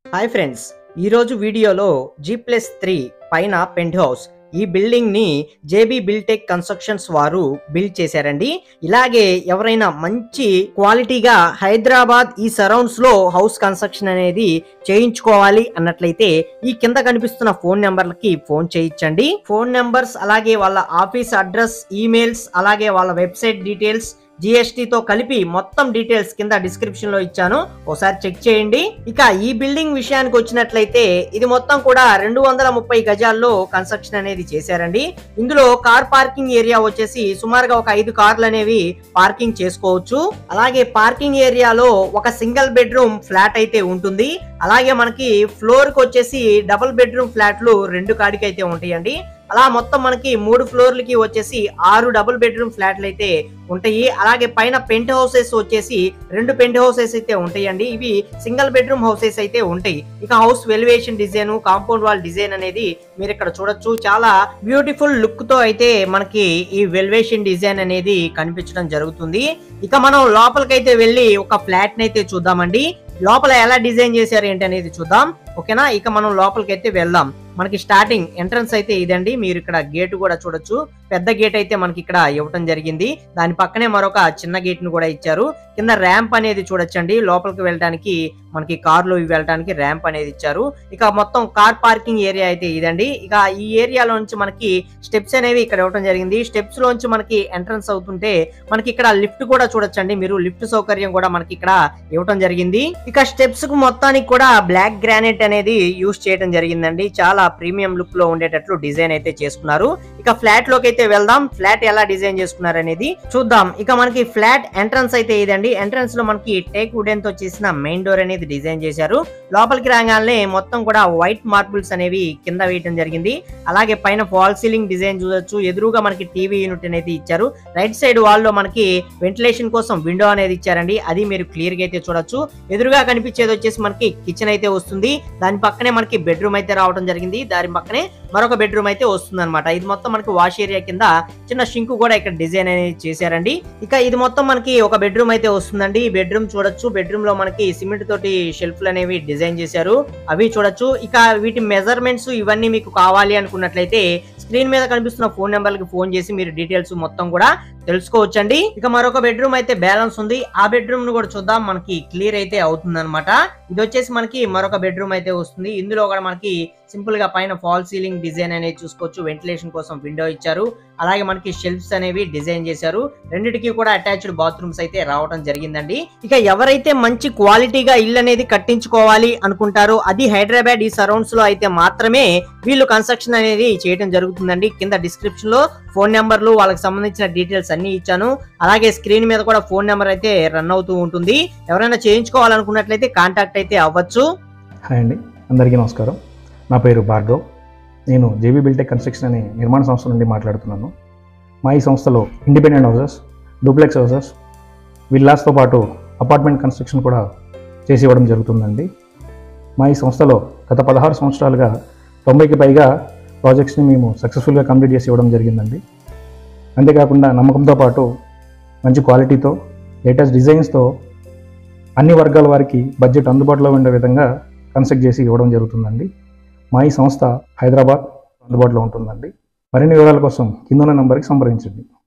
hi friends ఈరోజు వీడియోలో G plus three పైన పెంట్ హౌస్ ఈ బిల్డింగ్ ని జేబీ బిల్టెక్ కన్స్ట్రక్షన్స్ వారు బిల్డ్ చేశారండి ఇలాగే ఎవరైనా మంచి క్వాలిటీగా హైదరాబాద్ ఈ సరౌండ్స్ లో హౌస్ కన్స్ట్రక్షన్ అనేది చేయించుకోవాలి అన్నట్లయితే ఈ కింద కనిపిస్తున్న ఫోన్ నెంబర్లకి ఫోన్ చేయించండి ఫోన్ నెంబర్స్ అలాగే వాళ్ళ ఆఫీస్ అడ్రస్ ఈమెయిల్స్ అలాగే వాళ్ళ వెబ్సైట్ డీటెయిల్స్ GST తో కలిపి మొత్తం డీటెయిల్స్ కింద డిస్క్రిప్షన్ లో ఇచ్చాను ఒకసారి చెక్ చేయండి ఇక ఈ బిల్డింగ్ విషయానికి వచ్చినట్లయితే ఇది మొత్తం కూడా రెండు వందల ముప్పై గజాల్లో కన్స్ట్రక్షన్ అనేది చేశారండి ఇందులో కార్ పార్కింగ్ ఏరియా వచ్చేసి సుమారుగా ఒక ఐదు కార్లు అనేవి పార్కింగ్ చేసుకోవచ్చు అలాగే పార్కింగ్ ఏరియాలో ఒక సింగిల్ బెడ్రూమ్ ఫ్లాట్ అయితే ఉంటుంది అలాగే మనకి ఫ్లోర్ కి వచ్చేసి డబుల్ బెడ్రూమ్ ఫ్లాట్లు రెండు కాడికి అయితే ఉంటాయండి అలా మొత్తం మనకి మూడు ఫ్లోర్లకి వచ్చేసి ఆరు డబుల్ బెడ్రూమ్ ఫ్లాట్లు అయితే ఉంటాయి అలాగే పైన పెంట్ హౌసెస్ వచ్చేసి రెండు పెంట్ హౌసెస్ అయితే ఉంటాయండి ఇవి సింగిల్ బెడ్రూమ్ హౌసెస్ అయితే ఉంటాయి ఇక house elevation design compound wall design అనేది మీరు ఇక్కడ చూడొచ్చు చాలా బ్యూటిఫుల్ లుక్ తో అయితే మనకి ఈ వెలివేషన్ డిజైన్ అనేది కనిపించడం జరుగుతుంది ఇక మనం లోపలికైతే వెళ్ళి ఒక ఫ్లాట్ ని అయితే చూద్దామండి లోపల ఎలా డిజైన్ చేశారు ఏంటి అనేది చూద్దాం ఓకేనా ఇక మనం లోపలికి అయితే వెళ్దాం మనకి స్టార్టింగ్ ఎంట్రన్స్ అయితే ఇదండి మీరు ఇక్కడ గేట్ కూడా చూడొచ్చు పెద్ద గేట్ అయితే మనకి ఇక్కడ ఇవ్వటం జరిగింది దాని పక్కనే మరొక చిన్న గేట్ ను కూడా ఇచ్చారు కింద ర్యాంప్ అనేది చూడొచ్చండి లోపలికి వెళ్ళడానికి మనకి కార్లు వెళ్ళడానికి ర్యాంప్ అనేది ఇచ్చారు ఇక మొత్తం కార్ పార్కింగ్ ఏరియా అయితే ఇదండి ఇక ఈ ఏరియాలో నుంచి మనకి స్టెప్స్ అనేవి ఇక్కడ ఇవ్వడం జరిగింది స్టెప్స్ లోంచి మనకి ఎంట్రన్స్ అవుతుంటే మనకి ఇక్కడ లిఫ్ట్ కూడా చూడొచ్చండి మీరు లిఫ్ట్ సౌకర్యం కూడా మనకి ఇక్కడ ఇవ్వడం జరిగింది ఇక స్టెప్స్ కు మొత్తానికి కూడా బ్లాక్ గ్రానైట్ అనేది యూస్ చేయడం జరిగిందండి చాలా ప్రీమియం లుక్ లో ఉండేటట్లు డిజైన్ అయితే చేసుకున్నారు ఇక ఫ్లాట్ లోకి అయితే వెళ్దాం ఫ్లాట్ ఎలా డిజైన్ చేసుకున్నారు అనేది చూద్దాం ఇక మనకి ఫ్లాట్ ఎంట్రన్స్ అయితే ఇదండి ఎంట్రన్స్ లో మనకి టేక్ వుడెన్ తో చేసిన మెయిన్ డోర్ అనేది డిజైన్ చేశారు లోపలికి రాగానే మొత్తం కూడా వైట్ మార్బుల్స్ అనేవి కింద వేయడం జరిగింది అలాగే పైన ఫాల్ సీలింగ్ డిజైన్ చూడొచ్చు ఎదురుగా మనకి టీవీ యూనిట్ అనేది ఇచ్చారు రైట్ సైడ్ వాల్ లో మనకి వెంటిలేషన్ కోసం విండో అనేది ఇచ్చారండి అది మీరు క్లియర్ గా అయితే చూడొచ్చు ఎదురుగా కనిపించేది వచ్చేసి మనకి కిచెన్ అయితే వస్తుంది దాని పక్కనే మనకి బెడ్రూమ్ అయితే రావడం జరిగింది దాని పక్కనే మరొక బెడ్రూమ్ అయితే వస్తుంది అనమాట ఇది మొత్తం మనకి వాష్ ఏరియా కింద చిన్న షింక్ కూడా ఇక్కడ డిజైన్ అనేది చేశారండి ఇక ఇది మొత్తం మనకి ఒక బెడ్రూమ్ అయితే వస్తుందండి ఈ బెడ్రూమ్ చూడొచ్చు బెడ్రూమ్ లో మనకి సిమెంట్ తోటి షెల్ఫ్లు అనేవి డిజైన్ చేశారు అవి చూడొచ్చు ఇక వీటి మెజర్మెంట్స్ ఇవన్నీ మీకు కావాలి అనుకున్నట్లయితే స్క్రీన్ మీద కనిపిస్తున్న ఫోన్ నెంబర్కి ఫోన్ చేసి మీరు డీటెయిల్స్ మొత్తం కూడా తెలుసుకోవచ్చండి ఇక మరొక బెడ్రూమ్ అయితే బ్యాలెన్స్ ఉంది ఆ బెడ్రూమ్ ను కూడా చూద్దాం మనకి క్లియర్ అయితే అవుతుంది అనమాట ఇది వచ్చేసి మనకి మరొక బెడ్రూమ్ అయితే వస్తుంది ఇందులో కూడా మనకి సింపుల్ గా పైన ఫాల్ సీలింగ్ డిజైన్ అనేది చూసుకోవచ్చు వెంటిలేషన్ కోసం విండో ఇచ్చారు అలాగే మనకి షెల్ఫ్స్ అనేవి డిజైన్ చేశారు రెండిటికి కూడా అటాచ్డ్ బాత్రూమ్స్ అయితే రావడం జరిగిందండి ఇక ఎవరైతే మంచి క్వాలిటీగా ఇల్లు అనేది కట్టించుకోవాలి అనుకుంటారో అది హైదరాబాద్ ఈ సరౌండ్స్ లో అయితే మాత్రమే వీళ్ళు కన్స్ట్రక్షన్ అనేది చేయడం జరుగుతుందండి కింద డిస్క్రిప్షన్ లో ఫోన్ నెంబర్లు వాళ్ళకి సంబంధించిన డీటెయిల్స్ అన్ని ఇచ్చాను అలాగే స్క్రీన్ మీద కూడా ఫోన్ నెంబర్ అయితే రన్ అవుతూ ఉంటుంది ఎవరైనా చేయించుకోవాలనుకున్నట్లయితే కాంటాక్ట్ అయితే అవ్వచ్చు హాయ్ అండి అందరికీ నమస్కారం నా పేరు భార్గవ్ నేను జేబీ బిల్టెక్ కన్స్ట్రక్షన్ అనే నిర్మాణ సంస్థ నుండి మాట్లాడుతున్నాను మా ఈ సంస్థలో ఇండిపెండెంట్ హౌసెస్ డూప్లెక్స్ హౌసెస్ విల్లాస్తో పాటు అపార్ట్మెంట్ కన్స్ట్రక్షన్ కూడా చేసి ఇవ్వడం జరుగుతుందండి మా ఈ సంస్థలో గత పదహారు సంవత్సరాలుగా తొంభైకి పైగా ప్రాజెక్ట్స్ని మేము సక్సెస్ఫుల్గా కంప్లీట్ చేసి ఇవ్వడం జరిగిందండి అంతేకాకుండా నమ్మకంతో పాటు మంచి క్వాలిటీతో లేటెస్ట్ డిజైన్స్తో అన్ని వర్గాల వారికి బడ్జెట్ అందుబాటులో ఉండే విధంగా కన్స్ట్రక్ట్ చేసి ఇవ్వడం జరుగుతుందండి మా ఈ సంస్థ హైదరాబాద్ అందుబాటులో ఉంటుందండి మరిన్ని వివరాల కోసం కింద నంబర్కి సంప్రదించండి